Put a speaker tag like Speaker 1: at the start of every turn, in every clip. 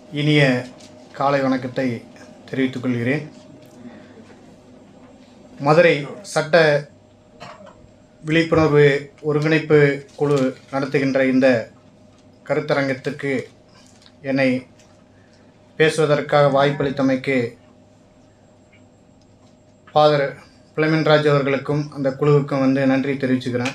Speaker 1: இனிய காலை வணக்கத்தை தெரிவித்துக் கொள்கிறேன் மதுரை சட்ட விழிப்புணர்வு ஒருங்கிணைப்பு குழு நடத்துகின்ற இந்த கருத்தரங்கத்திற்கு என்னை பேசுவதற்காக வாய்ப்பளித்தமைக்கு ஃபாதர் பிளமின்ராஜ் அவர்களுக்கும் அந்த குழுவுக்கும் வந்து நன்றி தெரிவிச்சுக்கிறேன்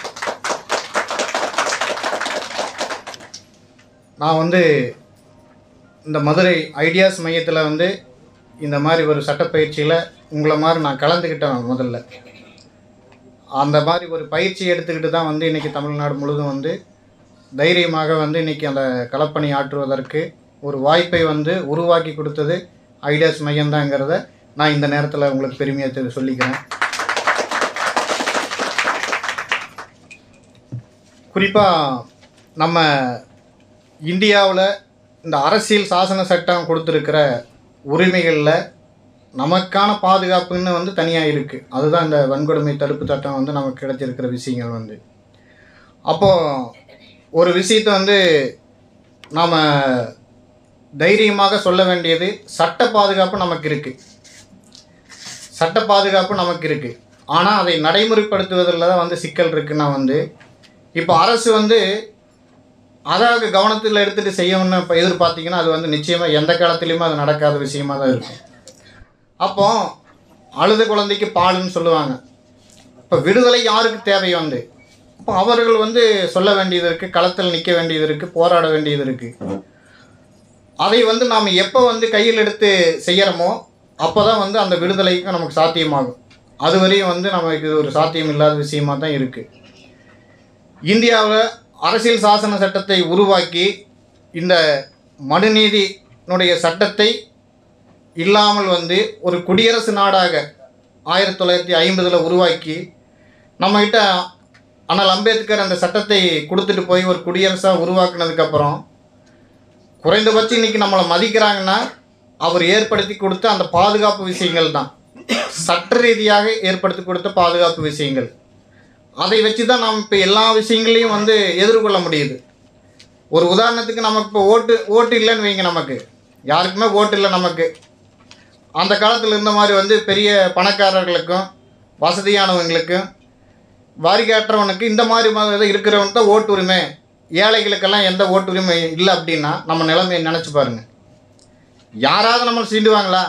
Speaker 1: நான் வந்து இந்த மதுரை ஐடியாஸ் மையத்தில் வந்து இந்த மாதிரி ஒரு சட்டப்பயிற்சியில் உங்களை மாதிரி நான் கலந்துக்கிட்டேன் முதல்ல அந்த மாதிரி ஒரு பயிற்சி எடுத்துக்கிட்டு தான் வந்து இன்றைக்கி தமிழ்நாடு முழுதும் வந்து தைரியமாக வந்து இன்றைக்கி அந்த களப்பணி ஆற்றுவதற்கு ஒரு வாய்ப்பை வந்து உருவாக்கி கொடுத்தது ஐடியாஸ் மையம்தாங்கிறத நான் இந்த நேரத்தில் உங்களுக்கு பெருமையாக தெரி- சொல்லிக்கிறேன் குறிப்பாக நம்ம இந்தியாவில் இந்த அரசியல் சாசன சட்டம் கொடுத்துருக்கிற உரிமைகளில் நமக்கான பாதுகாப்புன்னு வந்து தனியாக இருக்குது அதுதான் இந்த வன்கொடுமை தடுப்பு சட்டம் வந்து நமக்கு கிடைச்சிருக்கிற விஷயங்கள் வந்து அப்போது ஒரு விஷயத்தை வந்து நாம் தைரியமாக சொல்ல வேண்டியது சட்ட பாதுகாப்பு நமக்கு இருக்குது சட்ட பாதுகாப்பு நமக்கு இருக்குது ஆனால் அதை நடைமுறைப்படுத்துவதில் தான் வந்து சிக்கல் இருக்குன்னா வந்து இப்போ அரசு வந்து அதாவது கவனத்தில் எடுத்துகிட்டு செய்யணும்னு இப்போ எதிர்பார்த்தீங்கன்னா அது வந்து நிச்சயமாக எந்த காலத்துலேயுமே அது நடக்காத விஷயமா தான் இருக்கும் அப்போ அழுத குழந்தைக்கு பாலுன்னு சொல்லுவாங்க இப்போ விடுதலை யாருக்கு தேவை வந்து அப்போ அவர்கள் வந்து சொல்ல வேண்டியது இருக்குது களத்தில் நிற்க வேண்டியது இருக்குது போராட வேண்டியது இருக்குது அதை வந்து நாம் எப்போ வந்து கையில் எடுத்து செய்கிறோமோ அப்போ தான் வந்து அந்த விடுதலைக்கு நமக்கு சாத்தியமாகும் அது வரையும் வந்து நமக்கு இது ஒரு சாத்தியம் இல்லாத விஷயமா தான் இருக்குது இந்தியாவில் அரசியல் சாசன சட்டத்தை உருவாக்கி இந்த மனுநீதியினுடைய சட்டத்தை இல்லாமல் வந்து ஒரு குடியரசு நாடாக ஆயிரத்தி தொள்ளாயிரத்தி ஐம்பதில் உருவாக்கி நம்மகிட்ட அண்ணல் அம்பேத்கர் அந்த சட்டத்தை கொடுத்துட்டு போய் ஒரு குடியரசாக உருவாக்குனதுக்கப்புறம் குறைந்தபட்சம் இன்னைக்கு நம்மளை மதிக்கிறாங்கன்னா அவர் ஏற்படுத்தி கொடுத்த அந்த பாதுகாப்பு விஷயங்கள் தான் சட்ட ரீதியாக ஏற்படுத்தி கொடுத்த பாதுகாப்பு விஷயங்கள் அதை வச்சு தான் நாம் இப்போ எல்லா விஷயங்களையும் வந்து எதிர்கொள்ள முடியுது ஒரு உதாரணத்துக்கு நமக்கு இப்போ ஓட்டு ஓட்டு இல்லைன்னு வைங்க நமக்கு யாருக்குமே ஓட்டு இல்லை நமக்கு அந்த காலத்தில் இருந்த மாதிரி வந்து பெரிய பணக்காரர்களுக்கும் வசதியானவங்களுக்கும் வரி காட்டுறவனுக்கு இந்த மாதிரி மாதிரி இருக்கிறவனுக்கு தான் ஓட்டு உரிமை ஏழைகளுக்கெல்லாம் எந்த ஓட்டு உரிமை இல்லை அப்படின்னா நம்ம நிலைமையை நினச்சி பாருங்க யாராவது நம்மளை சீண்டுவாங்களா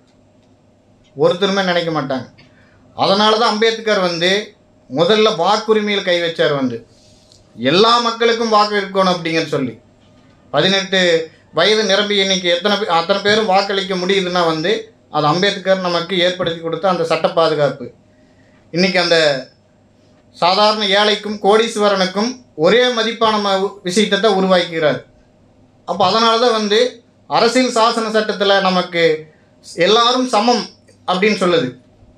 Speaker 1: ஒருத்தருமே நினைக்க மாட்டாங்க அதனால தான் அம்பேத்கர் வந்து முதல்ல வாக்குரிமையில் கை வச்சார் வந்து எல்லா மக்களுக்கும் வாக்கு இருக்கணும் அப்படிங்கன்னு சொல்லி பதினெட்டு வயது நிரம்பி இன்னைக்கு எத்தனை பே- அத்தனை பேரும் வாக்களிக்க முடியுதுன்னா வந்து அது அம்பேத்கர் நமக்கு ஏற்படுத்தி கொடுத்த அந்த சட்ட பாதுகாப்பு இன்னைக்கு அந்த சாதாரண ஏழைக்கும் கோடீஸ்வரனுக்கும் ஒரே மதிப்பான ம- விஷயத்தை தான் உருவாக்கிறார் அப்போ அதனால தான் வந்து அரசியல் சாசன சட்டத்தில் நமக்கு எல்லாரும் சமம் அப்படின்னு சொல்லுது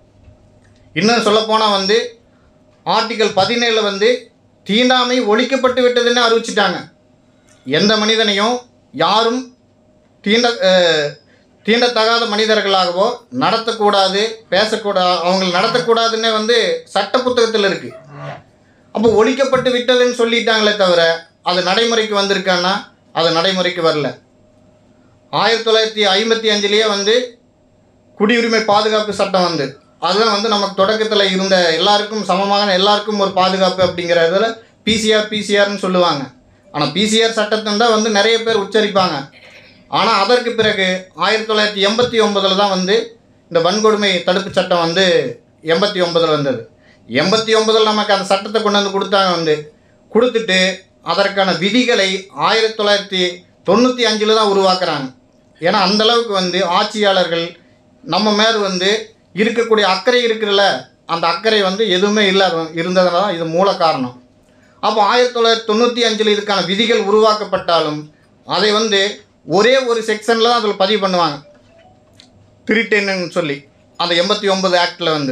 Speaker 1: இன்னும் சொல்லப்போனால் வந்து ஆர்டிகல் பதினேழில் வந்து தீண்டாமை ஒழிக்கப்பட்டு விட்டதுன்னு அறிவிச்சிட்டாங்க எந்த மனிதனையும் யாரும் தீண்ட அஹ், தீண்டத்தகாத மனிதர்களாகவோ நடத்தக்கூடாது பேசக்கூடாது அவங்களை நடத்தக்கூடாதுன்னே வந்து சட்ட புத்தகத்தில் இருக்குது அப்போ ஒழிக்கப்பட்டு விட்டதுன்னு சொல்லிட்டாங்களே தவிர அது நடைமுறைக்கு வந்திருக்கான்னா அது நடைமுறைக்கு வரல ஆயிரத்தி தொள்ளாயிரத்தி ஐம்பத்தி அஞ்சுலேயே வந்து குடியுரிமை பாதுகாப்பு சட்டம் வந்து அதுதான் வந்து நமக்கு தொடக்கத்தில் இருந்த எல்லாருக்கும் சமமான எல்லாருக்கும் ஒரு பாதுகாப்பு அப்படிங்கிறதுல பிசிஆர் பிசிஆர்னு சொல்லுவாங்க ஆனால் பிசிஆர் சட்டத்தை தான் வந்து நிறைய பேர் உச்சரிப்பாங்க ஆனால் அதற்கு பிறகு ஆயிரத்தி தொள்ளாயிரத்தி எண்பத்தி ஒன்பதில் தான் வந்து இந்த வன்கொடுமை தடுப்பு சட்டம் வந்து எண்பத்தி ஒன்பதில் வந்தது எண்பத்தி ஒன்பதில் நமக்கு அந்த சட்டத்தை கொண்டு வந்து கொடுத்தாங்க வந்து கொடுத்துட்டு அதற்கான விதிகளை ஆயிரத்தி தொள்ளாயிரத்தி தொண்ணூற்றி அஞ்சில் தான் உருவாக்குறாங்க ஏன்னா அந்த அளவுக்கு வந்து ஆட்சியாளர்கள் நம்ம மேல் வந்து இருக்கக்கூடிய அக்கறை இருக்குல்ல அந்த அக்கறை வந்து எதுவுமே இல்லாத இருந்ததுனால தான் இது மூல காரணம் அப்போ ஆயிரத்தி தொள்ளாயிரத்தி தொண்ணூற்றி அஞ்சில் இதுக்கான விதிகள் உருவாக்கப்பட்டாலும் அதை வந்து ஒரே ஒரு செக்ஷனில் தான் அதில் பதிவு பண்ணுவாங்க திருட்டென்னு சொல்லி அந்த எண்பத்தி ஒன்பது ஆக்டில் வந்து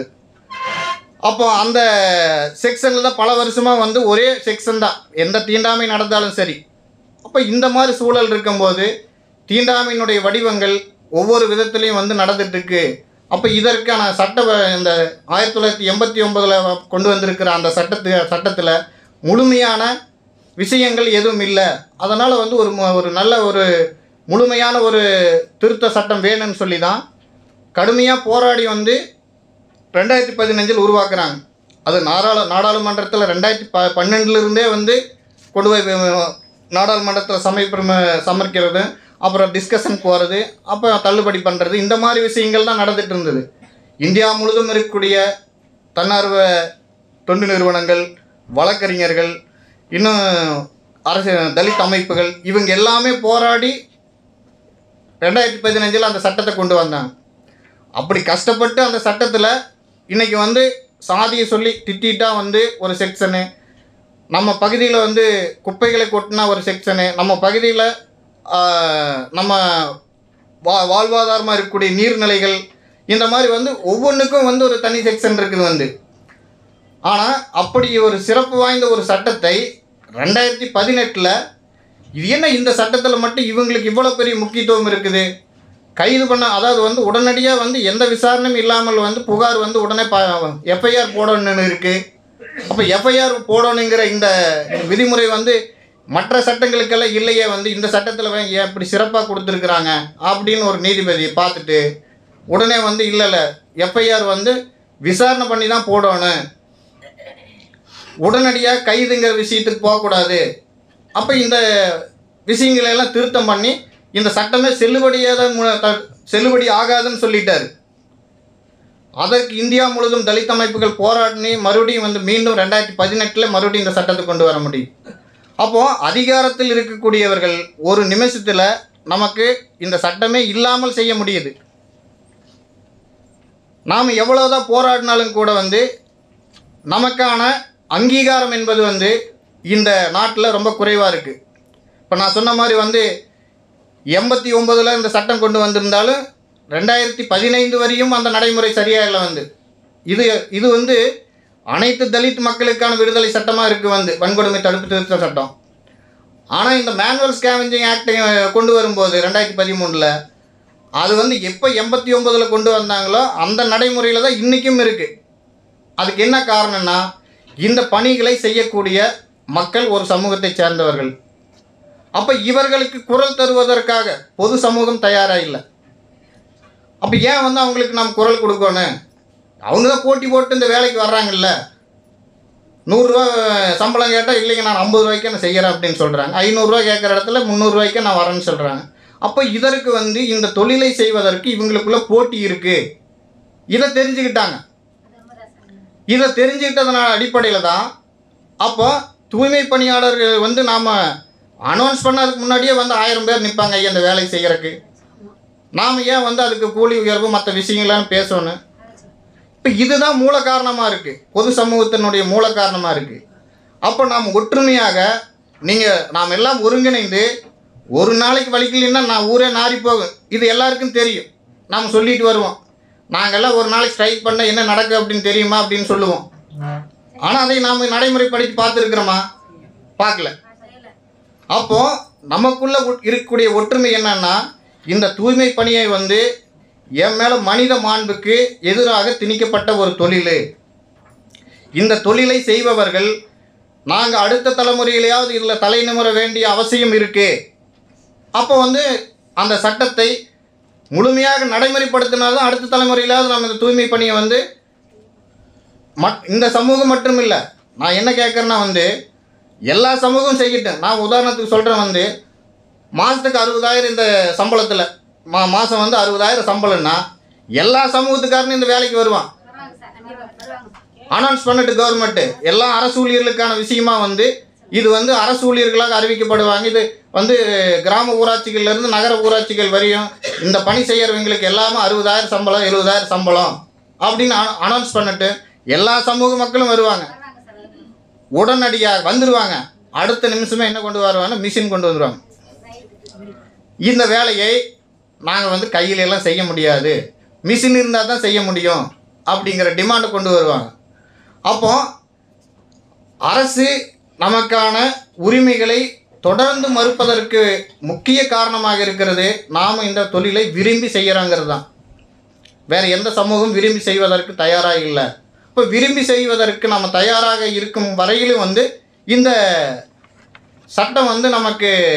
Speaker 1: அப்போ அந்த செக்ஷனில் தான் பல வருஷமாக வந்து ஒரே செக்ஷன் தான் எந்த தீண்டாமை நடந்தாலும் சரி அப்போ இந்த மாதிரி சூழல் இருக்கும்போது தீண்டாமையினுடைய வடிவங்கள் ஒவ்வொரு விதத்துலேயும் வந்து நடந்துட்டு இருக்கு அப்போ இதற்கான சட்ட வ- இந்த ஆயிரத்தி தொள்ளாயிரத்தி எண்பத்தி ஒன்பதில் கொண்டு வந்திருக்கிற அந்த சட்டத்து சட்டத்தில் முழுமையான விஷயங்கள் எதுவும் இல்லை அதனால் வந்து ஒரு ம- ஒரு நல்ல ஒரு முழுமையான ஒரு திருத்த சட்டம் வேணும்னு சொல்லி தான் கடுமையாக போராடி வந்து ரெண்டாயிரத்தி பதினஞ்சில் உருவாக்குறாங்க அது நாடாளு நாடாளுமன்றத்தில் ரெண்டாயிரத்தி ப பன்னெண்டுலேருந்தே வந்து கொண்டு போய் வே- நாடாளுமன்றத்தில் சமர்ப்ப சமர்க்கிறது அப்புறம் டிஸ்கஷன் போகிறது அப்புறம் தள்ளுபடி பண்ணுறது இந்த மாதிரி விஷயங்கள் தான் நடந்துட்டு இருந்தது இந்தியா முழுதும் இருக்கக்கூடிய தன்னார்வ தொண்டு நிறுவனங்கள் வழக்கறிஞர்கள் இன்னும் அரசு தலித் அமைப்புகள் இவங்க எல்லாமே போராடி ரெண்டாயிரத்தி பதினஞ்சில் அந்த சட்டத்தை கொண்டு வந்தாங்க அப்படி கஷ்டப்பட்டு அந்த சட்டத்தில் இன்னைக்கு வந்து சாதியை சொல்லி திட்டிட்டா வந்து ஒரு செக்ஷனு நம்ம பகுதியில் வந்து குப்பைகளை கொட்டினா ஒரு செக்ஷனு நம்ம பகுதியில் நம்ம வா வாழ்வாதாரமாக இருக்கக்கூடிய நீர்நிலைகள் இந்த மாதிரி வந்து ஒவ்வொன்றுக்கும் வந்து ஒரு தனி செக்ஷன் இருக்குது வந்து ஆனால் அப்படி ஒரு சிறப்பு வாய்ந்த ஒரு சட்டத்தை ரெண்டாயிரத்தி பதினெட்டில் இது என்ன இந்த சட்டத்தில் மட்டும் இவங்களுக்கு இவ்வளோ பெரிய முக்கியத்துவம் இருக்குது கைது பண்ண அதாவது வந்து உடனடியாக வந்து எந்த விசாரணையும் இல்லாமல் வந்து புகார் வந்து உடனே ப எஃப்ஐஆர் போடணும்னு இருக்குது அப்போ எஃப்ஐஆர் போடணுங்கிற இந்த விதிமுறை வந்து மற்ற சட்டங்களுக்கெல்லாம் இல்லையே வந்து இந்த சட்டத்தில் ஏன் இப்படி சிறப்பாக கொடுத்துருக்குறாங்க அப்படின்னு ஒரு நீதிபதி பார்த்துட்டு உடனே வந்து இல்லை இல்லை எஃப்ஐஆர் வந்து விசாரணை பண்ணி தான் போடணும் உடனடியாக கைதுங்கிற விஷயத்துக்கு போகக்கூடாது அப்போ இந்த விஷயங்களை எல்லாம் திருத்தம் பண்ணி இந்த சட்டமே செல்லுபடியாக தான் செல்லுபடி ஆகாதுன்னு சொல்லிட்டாரு அதற்கு இந்தியா முழுதும் தலித் அமைப்புகள் போராடி மறுபடியும் வந்து மீண்டும் ரெண்டாயிரத்தி பதினெட்டில் மறுபடியும் இந்த சட்டத்தை கொண்டு வர முடியும் அப்போது அதிகாரத்தில் இருக்கக்கூடியவர்கள் ஒரு நிமிஷத்தில் நமக்கு இந்த சட்டமே இல்லாமல் செய்ய முடியுது நாம் எவ்வளோதான் போராடினாலும் கூட வந்து நமக்கான அங்கீகாரம் என்பது வந்து இந்த நாட்டில் ரொம்ப குறைவாக இருக்குது இப்போ நான் சொன்ன மாதிரி வந்து எண்பத்தி ஒம்பதில் இந்த சட்டம் கொண்டு வந்திருந்தாலும் ரெண்டாயிரத்தி பதினைந்து வரையும் அந்த நடைமுறை சரியாக இல்லை வந்து இது இது வந்து அனைத்து தலித் மக்களுக்கான விடுதலை சட்டமாக இருக்குது வந்து வன்கொடுமை தடுப்பு திருத்த சட்டம் ஆனால் இந்த மேனுவல் ஸ்கேவெஞ்சிங் ஆக்டை கொண்டு வரும்போது ரெண்டாயிரத்தி பதிமூணில் அது வந்து எப்போ எண்பத்தி ஒம்பதில் கொண்டு வந்தாங்களோ அந்த நடைமுறையில் தான் இன்றைக்கும் இருக்குது அதுக்கு என்ன காரணம்னா இந்த பணிகளை செய்யக்கூடிய மக்கள் ஒரு சமூகத்தை சேர்ந்தவர்கள் அப்போ இவர்களுக்கு குரல் தருவதற்காக பொது சமூகம் தயாராக இல்லை அப்போ ஏன் வந்து அவங்களுக்கு நாம் குரல் கொடுக்கணும் அவங்க தான் போட்டி போட்டு இந்த வேலைக்கு வர்றாங்கல்ல நூறுரூவா சம்பளம் கேட்டால் இல்லைங்க நான் ஐம்பது ரூபாய்க்கு நான் செய்கிறேன் அப்படின்னு சொல்கிறாங்க ஐநூறுரூவா கேட்குற இடத்துல முந்நூறுரூவாய்க்கு நான் வரேன்னு சொல்கிறாங்க அப்போ இதற்கு வந்து இந்த தொழிலை செய்வதற்கு இவங்களுக்குள்ள போட்டி இருக்குது இதை தெரிஞ்சுக்கிட்டாங்க இதை தெரிஞ்சுக்கிட்டதுனால அடிப்படையில் தான் அப்போ தூய்மை பணியாளர்கள் வந்து நாம் அனௌன்ஸ் பண்ணதுக்கு முன்னாடியே வந்து ஆயிரம் பேர் நிற்பாங்க ஐயா இந்த வேலை செய்கிறதுக்கு நாம் ஏன் வந்து அதுக்கு கூலி உயர்வு மற்ற விஷயங்கள்லாம் பேசணும் இப்போ இதுதான் மூல காரணமாக இருக்குது பொது சமூகத்தினுடைய மூல காரணமாக இருக்குது அப்போ நாம் ஒற்றுமையாக நீங்கள் நாம் எல்லாம் ஒருங்கிணைந்து ஒரு நாளைக்கு வலிக்கலைன்னா நான் ஊரே நாரி போகும் இது எல்லாருக்கும் தெரியும் நாம் சொல்லிட்டு வருவோம் நாங்கள்லாம் ஒரு நாளைக்கு ஸ்ட்ரைக் பண்ண என்ன நடக்கும் அப்படின்னு தெரியுமா அப்படின்னு சொல்லுவோம் ஆனால் அதை நாம் நடைமுறைப்படுத்தி பார்த்துருக்குறோமா பார்க்கல அப்போ நமக்குள்ள ஒ- இருக்கக்கூடிய ஒற்றுமை என்னன்னா இந்த தூய்மை பணியை வந்து என் மேலே மனித மாண்புக்கு எதிராக திணிக்கப்பட்ட ஒரு தொழில் இந்த தொழிலை செய்பவர்கள் நாங்கள் அடுத்த தலைமுறையிலேயாவது இதில் தலை நிமிர வேண்டிய அவசியம் இருக்கு அப்போ வந்து அந்த சட்டத்தை முழுமையாக நடைமுறைப்படுத்தினால்தான் அடுத்த தலைமுறையிலாவது நம்ம இந்த தூய்மை பணியை வந்து மட் இந்த சமூகம் மட்டும் இல்லை நான் என்ன கேட்குறேன்னா வந்து எல்லா சமூகமும் செய்யட்டும் நான் உதாரணத்துக்கு சொல்கிறேன் வந்து மாதத்துக்கு அறுபதாயிரம் இந்த சம்பளத்தில் மா மாதம் வந்து அறுபதாயிரம் சம்பளம்னா எல்லா சமூகத்துக்காரனும் இந்த வேலைக்கு வருவான் அனௌன்ஸ் பண்ணிட்டு கவர்மெண்ட்டு எல்லா அரசு ஊழியர்களுக்கான விஷயமா வந்து இது வந்து அரசு ஊழியர்களாக அறிவிக்கப்படுவாங்க இது வந்து கிராம ஊராட்சிகள்லேருந்து நகர ஊராட்சிகள் வரையும் இந்த பணி செய்கிறவங்களுக்கு எல்லாமே அறுபதாயிரம் சம்பளம் எழுபதாயிரம் சம்பளம் அப்படின்னு அனௌன்ஸ் பண்ணிட்டு எல்லா சமூக மக்களும் வருவாங்க உடனடியாக வந்துடுவாங்க அடுத்த நிமிஷமே என்ன கொண்டு வருவாங்க மிஷின் கொண்டு வந்துடுவாங்க இந்த வேலையை நாங்கள் வந்து கையில எல்லாம் செய்ய முடியாது மிஷின் இருந்தால் தான் செய்ய முடியும் அப்படிங்கிற டிமாண்டை கொண்டு வருவாங்க அப்போ அரசு நமக்கான உரிமைகளை தொடர்ந்து மறுப்பதற்கு முக்கிய காரணமாக இருக்கிறது நாம் இந்த தொழிலை விரும்பி செய்கிறோங்கிறது தான் வேறு எந்த சமூகம் விரும்பி செய்வதற்கு தயாராக இல்லை இப்போ விரும்பி செய்வதற்கு நம்ம தயாராக இருக்கும் வரையிலும் வந்து இந்த சட்டம் வந்து நமக்கு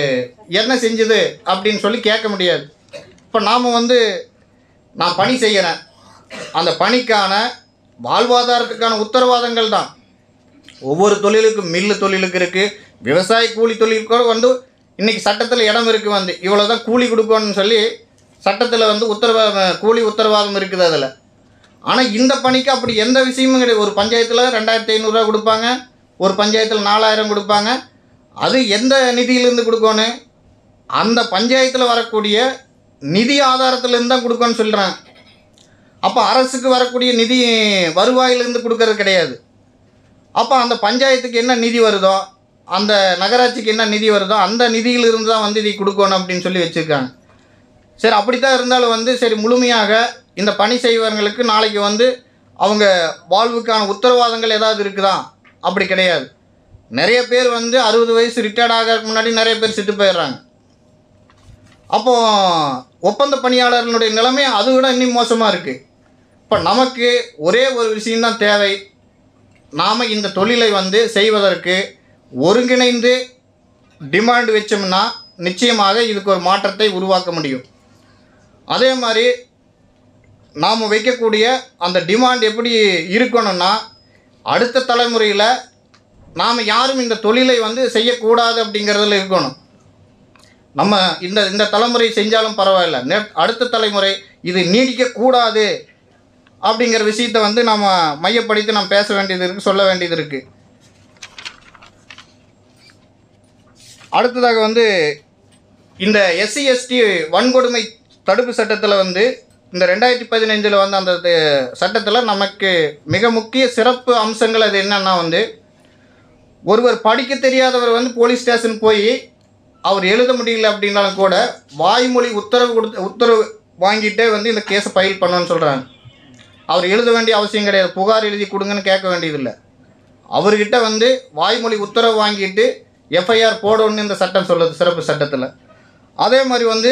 Speaker 1: என்ன செஞ்சுது அப்படின்னு சொல்லி கேட்க முடியாது இப்போ நாம் வந்து நான் பணி செய்கிறேன் அந்த பணிக்கான வாழ்வாதாரத்துக்கான உத்தரவாதங்கள் தான் ஒவ்வொரு தொழிலுக்கும் மில்லு தொழிலுக்கு இருக்குது விவசாய கூலி தொழிலுக்கு வந்து இன்றைக்கி சட்டத்தில் இடம் இருக்குது வந்து இவ்வளோ தான் கூலி கொடுக்கணும்னு சொல்லி சட்டத்தில் வந்து உத்தரவாதம் கூலி உத்தரவாதம் இருக்குது அதில் ஆனால் இந்த பணிக்கு அப்படி எந்த விஷயமும் கிடையாது ஒரு பஞ்சாயத்தில் ரெண்டாயிரத்தி ஐநூறுரூவா கொடுப்பாங்க ஒரு பஞ்சாயத்தில் நாலாயிரம் கொடுப்பாங்க அது எந்த நிதியிலேருந்து கொடுக்கணும் அந்த பஞ்சாயத்தில் வரக்கூடிய நிதி ஆதாரத்திலேருந்து தான் கொடுக்கணும்னு சொல்கிறேன் அப்போ அரசுக்கு வரக்கூடிய நிதி வருவாயிலிருந்து கொடுக்கறது கிடையாது அப்போ அந்த பஞ்சாயத்துக்கு என்ன நிதி வருதோ அந்த நகராட்சிக்கு என்ன நிதி வருதோ அந்த நிதியிலிருந்து தான் வந்து இதை கொடுக்கணும் அப்படின்னு சொல்லி வச்சுருக்காங்க சரி அப்படித்தான் இருந்தாலும் வந்து சரி முழுமையாக இந்த பணி செய்வர்களுக்கு நாளைக்கு வந்து அவங்க வாழ்வுக்கான உத்தரவாதங்கள் ஏதாவது இருக்குதா அப்படி கிடையாது நிறைய பேர் வந்து அறுபது வயசு ரிட்டையர்ட் ஆகிறதுக்கு முன்னாடி நிறைய பேர் செத்து போயிடுறாங்க அப்போ ஒப்பந்த பணியாளர்களுடைய நிலைமை அதை விட இன்னும் மோசமாக இருக்குது இப்போ நமக்கு ஒரே ஒரு விஷயம்தான் தேவை நாம் இந்த தொழிலை வந்து செய்வதற்கு ஒருங்கிணைந்து டிமாண்ட் வச்சோம்னா நிச்சயமாக இதுக்கு ஒரு மாற்றத்தை உருவாக்க முடியும் அதே மாதிரி நாம் வைக்கக்கூடிய அந்த டிமாண்ட் எப்படி இருக்கணும்னா அடுத்த தலைமுறையில் நாம் யாரும் இந்த தொழிலை வந்து செய்யக்கூடாது அப்படிங்கிறதுல இருக்கணும் நம்ம இந்த இந்த தலைமுறை செஞ்சாலும் பரவாயில்ல நெ அடுத்த தலைமுறை இது நீடிக்கக்கூடாது அப்படிங்கிற விஷயத்தை வந்து நம்ம மையப்படுத்தி நம்ம பேச வேண்டியது இருக்குது சொல்ல வேண்டியது இருக்குது அடுத்ததாக வந்து இந்த எஸ்சி எஸ்டி வன்கொடுமை தடுப்பு சட்டத்தில் வந்து இந்த ரெண்டாயிரத்தி பதினைஞ்சில் வந்து அந்த சட்டத்தில் நமக்கு மிக முக்கிய சிறப்பு அம்சங்கள் அது என்னன்னா வந்து ஒருவர் படிக்க தெரியாதவர் வந்து போலீஸ் ஸ்டேஷன் போய் அவர் எழுத முடியல அப்படின்னாலும் கூட வாய்மொழி உத்தரவு கொடுத்து உத்தரவு வாங்கிட்டே வந்து இந்த கேஸை ஃபைல் பண்ணணும்னு சொல்கிறாங்க அவர் எழுத வேண்டிய அவசியம் கிடையாது புகார் எழுதி கொடுங்கன்னு கேட்க வேண்டியதில்லை அவர்கிட்ட வந்து வாய்மொழி உத்தரவு வாங்கிட்டு எஃப்ஐஆர் போடணும்னு இந்த சட்டம் சொல்லுது சிறப்பு சட்டத்தில் அதே மாதிரி வந்து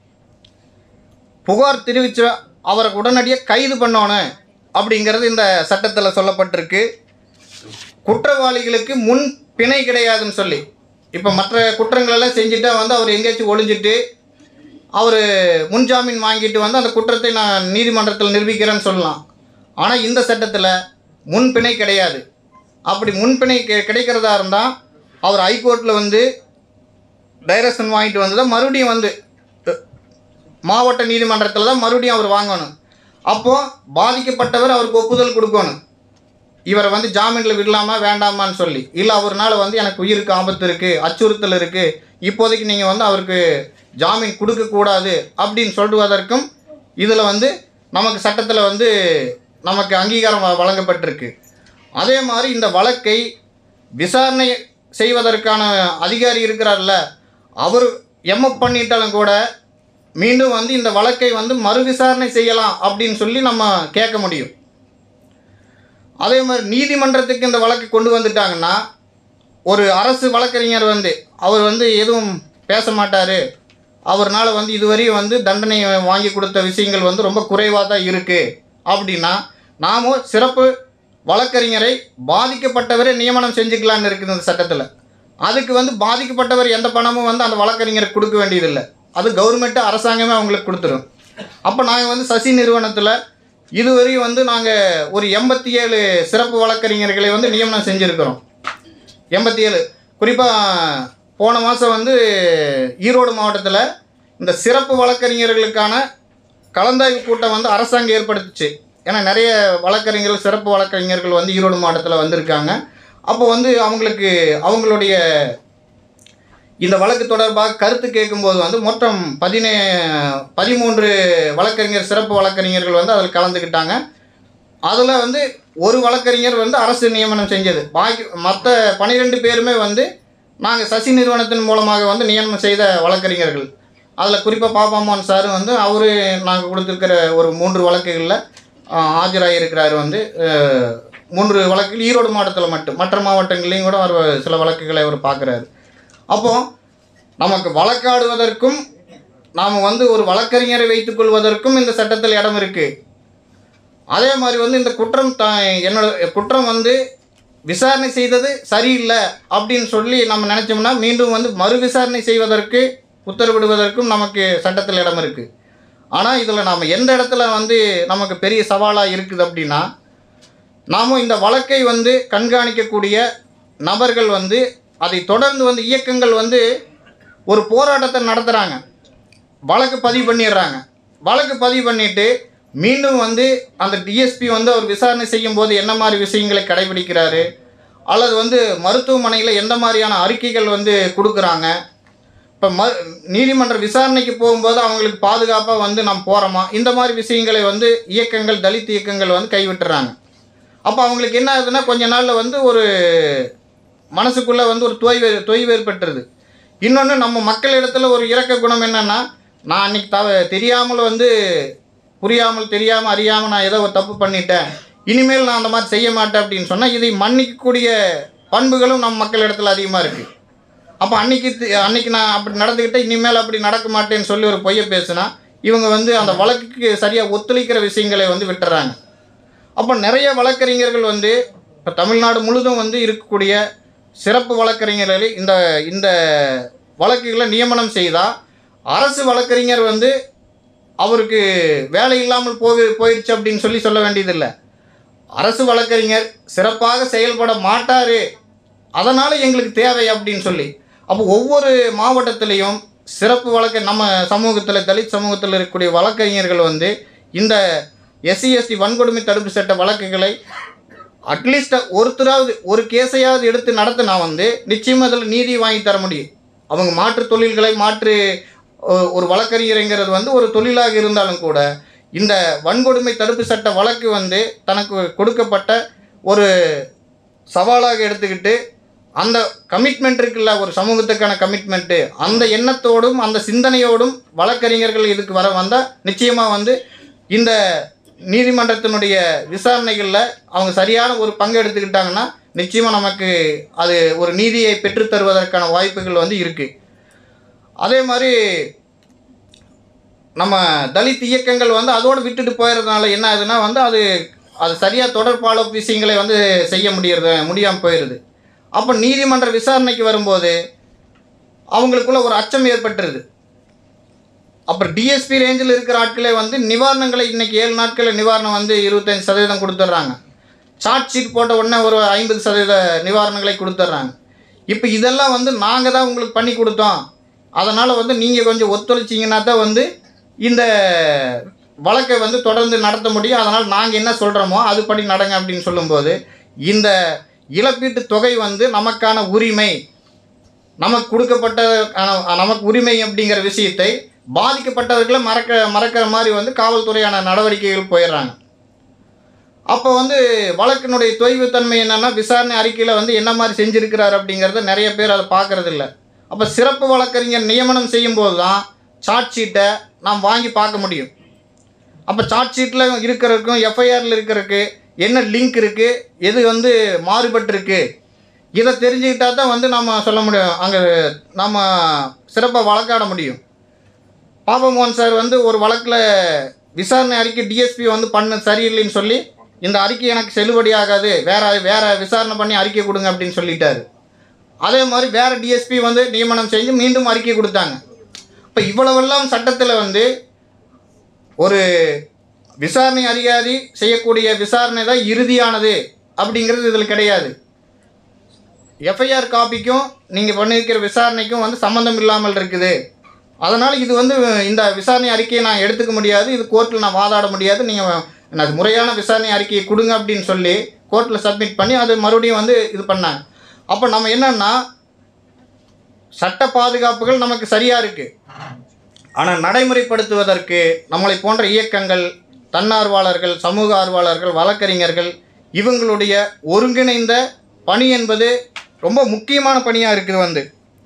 Speaker 1: புகார் தெரிவித்த அவரை உடனடியாக கைது பண்ணணும் அப்படிங்கிறது இந்த சட்டத்தில் சொல்லப்பட்டிருக்கு குற்றவாளிகளுக்கு முன் பிணை கிடையாதுன்னு சொல்லி இப்போ மற்ற குற்றங்களெல்லாம் செஞ்சுட்டா வந்து அவர் எங்கேயாச்சும் ஒளிஞ்சிட்டு அவர் முன்ஜாமீன் வாங்கிட்டு வந்து அந்த குற்றத்தை நான் நீதிமன்றத்தில் நிரூபிக்கிறேன்னு சொல்லலாம் ஆனால் இந்த சட்டத்தில் முன்பிணை கிடையாது அப்படி முன்பிணை கி- கிடைக்கிறதா இருந்தால் அவர் ஹைகோர்ட்டில் வந்து டைரக்ஷன் வாங்கிட்டு வந்து தான் மறுபடியும் வந்து அஹ், மாவட்ட நீதிமன்றத்தில் தான் மறுபடியும் அவர் வாங்கணும் அப்போது பாதிக்கப்பட்டவர் அவருக்கு ஒப்புதல் கொடுக்கணும் இவரை வந்து ஜாமீனில் விடலாமா வேண்டாமான்னு சொல்லி இல்லை அவர்னால வந்து எனக்கு உயிருக்கு ஆபத்து இருக்குது அச்சுறுத்தல் இருக்குது இப்போதைக்கு நீங்கள் வந்து அவருக்கு ஜாமீன் கொடுக்கக்கூடாது அப்படின்னு சொல்லுவதற்கும் இதில் வந்து நமக்கு சட்டத்தில் வந்து நமக்கு அங்கீகாரம் வ- வழங்கப்பட்டிருக்கு அதே மாதிரி இந்த வழக்கை விசாரணை செய்வதற்கான அதிகாரி இருக்கிறார்ல அவர் எம்எப் பண்ணிட்டாலும் கூட மீண்டும் வந்து இந்த வழக்கை வந்து மறு விசாரணை செய்யலாம் அப்படின்னு சொல்லி நம்ம கேட்க முடியும் அதே மாதிரி நீதிமன்றத்துக்கு இந்த வழக்கு கொண்டு வந்துட்டாங்கன்னா ஒரு அரசு வழக்கறிஞர் வந்து அவர் வந்து எதுவும் பேச மாட்டார் அவர்னால வந்து இதுவரையும் வந்து தண்டனை வாங்கி கொடுத்த விஷயங்கள் வந்து ரொம்ப குறைவாக தான் இருக்குது அப்படின்னா நாமும் சிறப்பு வழக்கறிஞரை பாதிக்கப்பட்டவரை நியமனம் செஞ்சுக்கலான்னு இருக்குது இந்த சட்டத்தில் அதுக்கு வந்து பாதிக்கப்பட்டவர் எந்த பணமும் வந்து அந்த வழக்கறிஞருக்கு கொடுக்க வேண்டியதில்லை அது கவர்மெண்ட்டு அரசாங்கமே அவங்களுக்கு கொடுத்துரும் அப்போ நாங்கள் வந்து சசி நிறுவனத்தில் இதுவரையும் வந்து நாங்கள் ஒரு எண்பத்தி ஏழு சிறப்பு வழக்கறிஞர்களை வந்து நியமனம் செஞ்சுருக்கிறோம் எண்பத்தி ஏழு குறிப்பாக போன மாதம் வந்து ஈரோடு மாவட்டத்தில் இந்த சிறப்பு வழக்கறிஞர்களுக்கான கலந்தாய்வு கூட்டம் வந்து அரசாங்கம் ஏற்படுத்துச்சு ஏன்னா நிறைய வழக்கறிஞர்கள் சிறப்பு வழக்கறிஞர்கள் வந்து ஈரோடு மாவட்டத்தில் வந்திருக்காங்க அப்போ வந்து அவங்களுக்கு அவங்களுடைய இந்த வழக்கு தொடர்பாக கருத்து கேட்கும்போது வந்து மொத்தம் பதினே பதிமூன்று வழக்கறிஞர் சிறப்பு வழக்கறிஞர்கள் வந்து அதில் கலந்துக்கிட்டாங்க அதில் வந்து ஒரு வழக்கறிஞர் வந்து அரசு நியமனம் செஞ்சது பாக்கி மற்ற பன்னிரெண்டு பேருமே வந்து நாங்கள் சசி நிறுவனத்தின் மூலமாக வந்து நியமனம் செய்த வழக்கறிஞர்கள் அதில் குறிப்பாக பாப்பாமான் சார் வந்து அவர் நாங்கள் கொடுத்துருக்கிற ஒரு மூன்று வழக்குகளில் ஆஜராகியிருக்கிறார் வந்து அஹ், மூன்று வழக்குகள் ஈரோடு மாவட்டத்தில் மட்டும் மற்ற மாவட்டங்கள்லேயும் கூட அவர் சில வழக்குகளை அவர் பார்க்குறாரு அப்போது நமக்கு வழக்காடுவதற்கும் நாம் வந்து ஒரு வழக்கறிஞரை வைத்துக்கொள்வதற்கும் இந்த சட்டத்தில் இடம் இருக்குது அதே மாதிரி வந்து இந்த குற்றம் த என்னோட குற்றம் வந்து விசாரணை செய்தது சரியில்லை அப்படின்னு சொல்லி நம்ம நினச்சோம்னா மீண்டும் வந்து மறு விசாரணை செய்வதற்கு உத்தரவிடுவதற்கும் நமக்கு சட்டத்தில் இடம் இருக்குது ஆனால் இதில் நாம் எந்த இடத்துல வந்து நமக்கு பெரிய சவாலாக இருக்குது அப்படின்னா நாம் இந்த வழக்கை வந்து கண்காணிக்கக்கூடிய நபர்கள் வந்து அதை தொடர்ந்து வந்து இயக்கங்கள் வந்து ஒரு போராட்டத்தை நடத்துகிறாங்க வழக்கு பதிவு பண்ணிடுறாங்க வழக்கு பதிவு பண்ணிட்டு மீண்டும் வந்து அந்த டிஎஸ்பி வந்து அவர் விசாரணை செய்யும்போது என்ன மாதிரி விஷயங்களை கடைபிடிக்கிறாரு அல்லது வந்து மருத்துவமனையில் எந்த மாதிரியான அறிக்கைகள் வந்து கொடுக்குறாங்க இப்போ ம நீதிமன்ற விசாரணைக்கு போகும்போது அவங்களுக்கு பாதுகாப்பாக வந்து நாம் போகிறோமா இந்த மாதிரி விஷயங்களை வந்து இயக்கங்கள் தலித் இயக்கங்கள் வந்து கைவிட்டுறாங்க அப்போ அவங்களுக்கு என்ன ஆகுதுன்னா கொஞ்ச நாளில் வந்து ஒரு மனசுக்குள்ளே வந்து ஒரு தொய்வு தொய்வு ஏற்பட்டுருது இன்னொன்று நம்ம மக்களிடத்துல ஒரு இரக்க குணம் என்னென்னா நான் அன்னைக்கு தவ தெரியாமல் வந்து புரியாமல் தெரியாமல் அறியாமல் நான் ஏதோ ஒரு தப்பு பண்ணிட்டேன் இனிமேல் நான் அந்த மாதிரி செய்ய மாட்டேன் அப்படின்னு சொன்னால் இதை மன்னிக்கக்கூடிய பண்புகளும் நம்ம மக்களிடத்துல அதிகமாக இருக்குது அப்போ அன்னைக்கு தி- அன்னைக்கு நான் அப்படி நடந்துக்கிட்டேன் இனிமேல் அப்படி நடக்க மாட்டேன்னு சொல்லி ஒரு பொய்யை பேசுனா இவங்க வந்து அந்த வழக்குக்கு சரியாக ஒத்துழைக்கிற விஷயங்களை வந்து விட்டுறாங்க அப்போ நிறைய வழக்கறிஞர்கள் வந்து இப்போ தமிழ்நாடு முழுதும் வந்து இருக்கக்கூடிய சிறப்பு வழக்கறிஞர்களை இந்த இந்த வழக்குகளை நியமனம் செய்தால் அரசு வழக்கறிஞர் வந்து அவருக்கு வேலை இல்லாமல் போய் போயிடுச்சு அப்படின்னு சொல்லி சொல்ல வேண்டியதில்லை அரசு வழக்கறிஞர் சிறப்பாக செயல்பட மாட்டார் அதனால் எங்களுக்கு தேவை அப்படின்னு சொல்லி அப்போ ஒவ்வொரு மாவட்டத்திலையும் சிறப்பு வழக்க நம்ம சமூகத்தில் தலித் சமூகத்தில் இருக்கக்கூடிய வழக்கறிஞர்கள் வந்து இந்த எஸ்சி எஸ்டி வன்கொடுமை தடுப்பு சட்ட வழக்குகளை அட்லீஸ்ட் ஒருத்தராவது ஒரு கேஸையாவது எடுத்து நடத்தினா வந்து நிச்சயமாக அதில் நீதி வாங்கி தர முடியும் அவங்க மாற்று தொழில்களை மாற்று ஒ- ஒரு வழக்கறிஞருங்கிறது வந்து ஒரு தொழிலாக இருந்தாலும் கூட இந்த வன்கொடுமை தடுப்பு சட்ட வழக்கு வந்து தனக்கு கொடுக்கப்பட்ட ஒரு சவாலாக எடுத்துக்கிட்டு அந்த கமிட்மெண்ட் இருக்குல்ல ஒரு சமூகத்துக்கான கமிட்மெண்ட்டு அந்த எண்ணத்தோடும் அந்த சிந்தனையோடும் வழக்கறிஞர்கள் இதுக்கு வர வந்தால் நிச்சயமாக வந்து இந்த நீதிமன்றத்தினுடைய விசாரணைகளில் அவங்க சரியான ஒரு பங்கு எடுத்துக்கிட்டாங்கன்னா நிச்சயமாக நமக்கு அது ஒரு நீதியை பெற்றுத் தருவதற்கான வாய்ப்புகள் வந்து இருக்குது அதே மாதிரி நம்ம தலித் இயக்கங்கள் வந்து அதோடு விட்டுட்டு போயிடுறதுனால என்ன ஆகுதுன்னா வந்து அது அது சரியாக தொடர்பாள விஷயங்களை வந்து செய்ய முடியறது முடியாமல் போயிடுது அப்போ நீதிமன்ற விசாரணைக்கு வரும்போது அவங்களுக்குள்ள ஒரு அச்சம் ஏற்பட்டுருது அப்புறம் டிஎஸ்பி ரேஞ்சில் இருக்கிற ஆட்களே வந்து நிவாரணங்களை இன்னைக்கு ஏழு நாட்களில் நிவாரணம் வந்து இருபத்தஞ்சி சதவீதம் கொடுத்துட்றாங்க சார்ட் ஷீட் போட்ட உடனே ஒரு ஐம்பது சதவீத நிவாரணங்களை கொடுத்துட்றாங்க இப்போ இதெல்லாம் வந்து நாங்கள் தான் உங்களுக்கு பண்ணி கொடுத்தோம் அதனால் வந்து நீங்கள் கொஞ்சம் ஒத்துழைச்சிங்கன்னா தான் வந்து இந்த வழக்கை வந்து தொடர்ந்து நடத்த முடியும் அதனால் நாங்கள் என்ன சொல்கிறோமோ அதுபடி நடங்க அப்படின்னு சொல்லும்போது இந்த இழப்பீட்டு தொகை வந்து நமக்கான உரிமை நமக்கு கொடுக்கப்பட்ட அஹ், நமக்கு உரிமை அப்படிங்கிற விஷயத்தை பாதிக்கப்பட்டவர்களை மறக்க மறக்கிற மாதிரி வந்து காவல்துறையான நடவடிக்கைகள் போயிடுறாங்க அப்போ வந்து வழக்கினுடைய தொய்வுத்தன்மை என்னன்னா விசாரணை அறிக்கையில் வந்து என்ன மாதிரி செஞ்சுருக்கிறார் அப்படிங்கிறத நிறைய பேர் அதை பார்க்கறது இல்ல அப்போ சிறப்பு வழக்கறிஞர் நியமனம் செய்யும்போது தான் சார்ட் ஷீட்டை நாம் வாங்கி பார்க்க முடியும் அப்போ சார்ட் ஷீட்டில் இருக்கிறதுக்கும் எஃப்ஐஆரில் இருக்கிறதுக்கு என்ன லிங்க் இருக்குது எது வந்து மாறுபட்டிருக்கு இதை தெரிஞ்சுக்கிட்டா தான் வந்து நம்ம சொல்ல முடியும் அங்கே நம்ம சிறப்பாக வழக்காட முடியும் பாபமோகன் சார் வந்து ஒரு வழக்கில் விசாரணை அறிக்கை டிஎஸ்பி வந்து பண்ண சரியில்லைன்னு சொல்லி இந்த அறிக்கை எனக்கு செல்லுபடியாகாது வேற வேற விசாரணை பண்ணி அறிக்கை கொடுங்க அப்படின்னு சொல்லிட்டாரு அதே மாதிரி வேற டிஎஸ்பி வந்து நியமனம் செஞ்சு மீண்டும் அறிக்கை கொடுத்தாங்க இப்போ இவ்வளவெல்லாம் சட்டத்தில் வந்து ஒரு விசாரணை அதிகாரி செய்யக்கூடிய விசாரணை தான் இறுதியானது அப்படிங்கிறது இதில் கிடையாது எஃப்ஐஆர் காப்பிக்கும் நீங்கள் பண்ணியிருக்கிற விசாரணைக்கும் வந்து சம்மந்தம் இல்லாமல் இருக்குது அதனால் இது வந்து இந்த விசாரணை அறிக்கையை நான் எடுத்துக்க முடியாது இது கோர்ட்டில் நான் வாதாட முடியாது நீங்கள் எனக்கு முறையான விசாரணை அறிக்கையை கொடுங்க அப்படின்னு சொல்லி கோர்ட்டில் சப்மிட் பண்ணி அது மறுபடியும் வந்து இது பண்ணாங்க அப்போ நம்ம என்னன்னா சட்ட பாதுகாப்புகள் நமக்கு சரியாக இருக்குது ஆனால் நடைமுறைப்படுத்துவதற்கு நம்மளை போன்ற இயக்கங்கள் தன்னார்வலர்கள் சமூக ஆர்வலர்கள் வழக்கறிஞர்கள் இவங்களுடைய ஒருங்கிணைந்த பணி என்பது ரொம்ப முக்கியமான பணியாக இருக்குது வந்து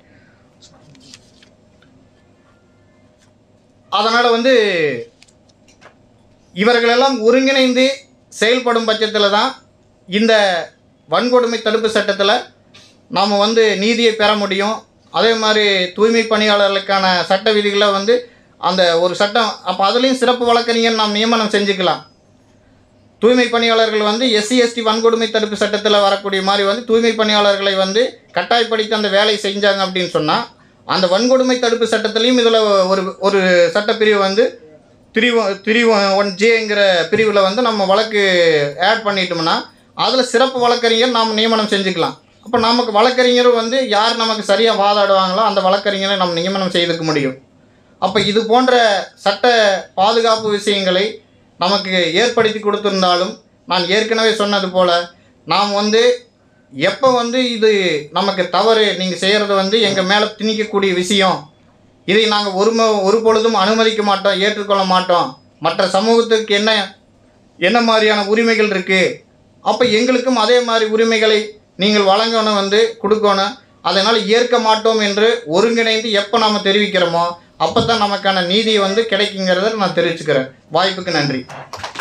Speaker 1: அதனால் வந்து இவர்களெல்லாம் ஒருங்கிணைந்து செயல்படும் பட்சத்தில் தான் இந்த வன்கொடுமை தடுப்பு சட்டத்தில் நாம் வந்து நீதியை பெற முடியும் அதே மாதிரி தூய்மை பணியாளர்களுக்கான சட்ட விதிகளை வந்து அந்த ஒரு சட்டம் அப்போ அதுலேயும் சிறப்பு வழக்கறிஞர் நாம் நியமனம் செஞ்சுக்கலாம் தூய்மை பணியாளர்கள் வந்து எஸ்சி எஸ்டி வன்கொடுமை தடுப்பு சட்டத்தில் வரக்கூடிய மாதிரி வந்து தூய்மை பணியாளர்களை வந்து கட்டாயப்படுத்தி அந்த வேலை செஞ்சாங்க அப்படின்னு சொன்னால் அந்த வன்கொடுமை தடுப்பு சட்டத்திலையும் இதில் ஒரு ஒரு சட்டப்பிரிவு வந்து த்ரீ த்ரீ ஒன் ஜேங்கிற பிரிவில் வந்து நம்ம வழக்கு ஆட் பண்ணிட்டோம்னா அதில் சிறப்பு வழக்கறிஞர் நாம் நியமனம் செஞ்சுக்கலாம் அப்போ நமக்கு வழக்கறிஞரும் வந்து யார் நமக்கு சரியாக வாதாடுவாங்களோ அந்த வழக்கறிஞரை நம்ம நியமனம் செய்துக்க முடியும் அப்போ இது போன்ற சட்ட பாதுகாப்பு விஷயங்களை நமக்கு ஏற்படுத்தி கொடுத்திருந்தாலும் நான் ஏற்கனவே சொன்னது போல் நாம் வந்து எப்போ வந்து இது நமக்கு தவறு நீங்கள் செய்கிறது வந்து எங்கள் மேலே திணிக்கக்கூடிய விஷயம் இதை நாங்கள் ஒரு ம- ஒரு பொழுதும் அனுமதிக்க மாட்டோம் ஏற்றுக்கொள்ள மாட்டோம் மற்ற சமூகத்துக்கு என்ன என்ன மாதிரியான உரிமைகள் இருக்குது அப்போ எங்களுக்கும் அதே மாதிரி உரிமைகளை நீங்கள் வழங்கணும் வந்து கொடுக்கணும் அதனால் ஏற்க மாட்டோம் என்று ஒருங்கிணைந்து எப்போ நாம் தெரிவிக்கிறோமோ அப்போ தான் நமக்கான நீதி வந்து கிடைக்குங்கிறத நான் தெரிவிச்சுக்கிறேன் வாய்ப்புக்கு நன்றி